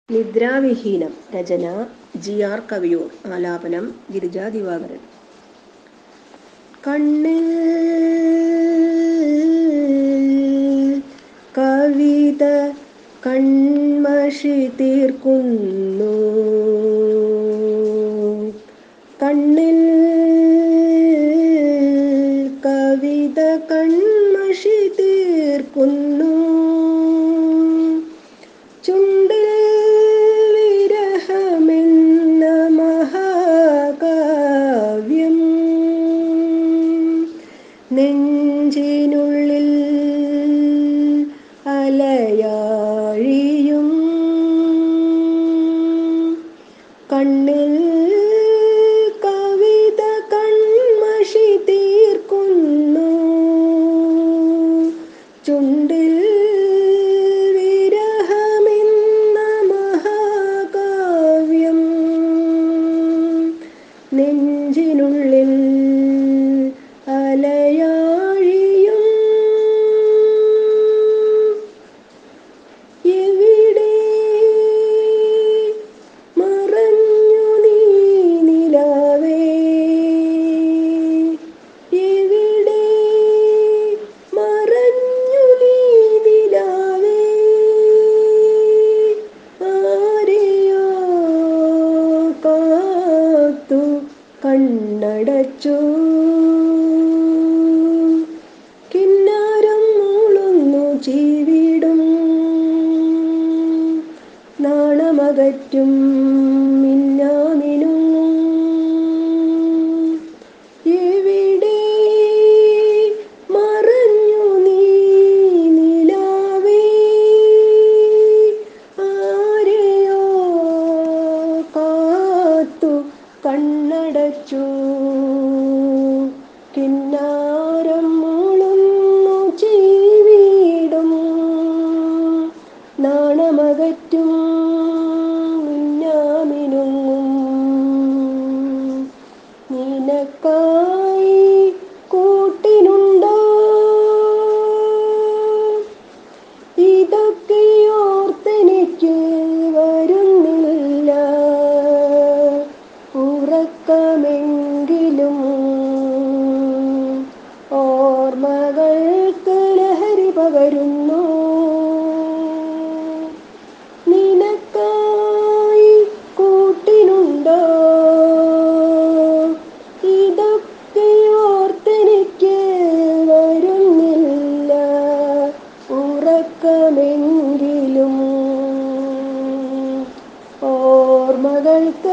നിദ്രാവിഹീനം രചന G R Kaviyoor ആലാപനം ഗിരിജാ ദിവാകരൻ കണ്ണിൽ കവിത കൺമഷി തീർക്കുന്നു കണ്ണിൽ കവിത കൺമഷി തീർക്കുന്നു ചുണ്ടിൽ വിരഹമെന്ന മഹാകാവ്യം നെഞ്ചിനുള്ളിൽ അലയാഴിയും കണ്ണിൽ കവിത കൺമഷി തീർക്കുന്നു ചുണ്ടിൽ വിരഹമെന്ന മഹാകാവ്യം നെഞ്ചിനുള്ളിൽ അലയാഴിയും എവിടെ മറഞ്ഞു നീ നിലാവേ എവിടെ മറഞ്ഞു നീ നിലാവേ ആരെയോ കാത്തു കണ്ണടച്ചു കിന്നാരം മൂളുന്നു ചീവിടും നാണമകറ്റും മിന്നാമിനുങ്ങും എവിടെ മറഞ്ഞു നീ നിലാവേ ആരെയോ കാത്തു കണ്ണടച്ചു കിന്നാരം മൂളുന്നു ചീവീടും നാണമകറ്റും മിന്നാമിനുങ്ങും നിനക്കായി കൂട്ടിനുണ്ടോ ഇതൊക്കെ ഓർത്തെനിക്ക് വരുന്നില്ല ഉറക്കമെങ്കിലും ഓർമ്മകൾക്ക് ലഹരി പകരുന്നു നിനക്കായി കൂട്ടിനുണ്ടോ ഇതൊക്കെ ഓർത്തെനിക്ക് വരുന്നില്ല ഉറക്കമെങ്കിലും ഓർമ്മകൾക്ക്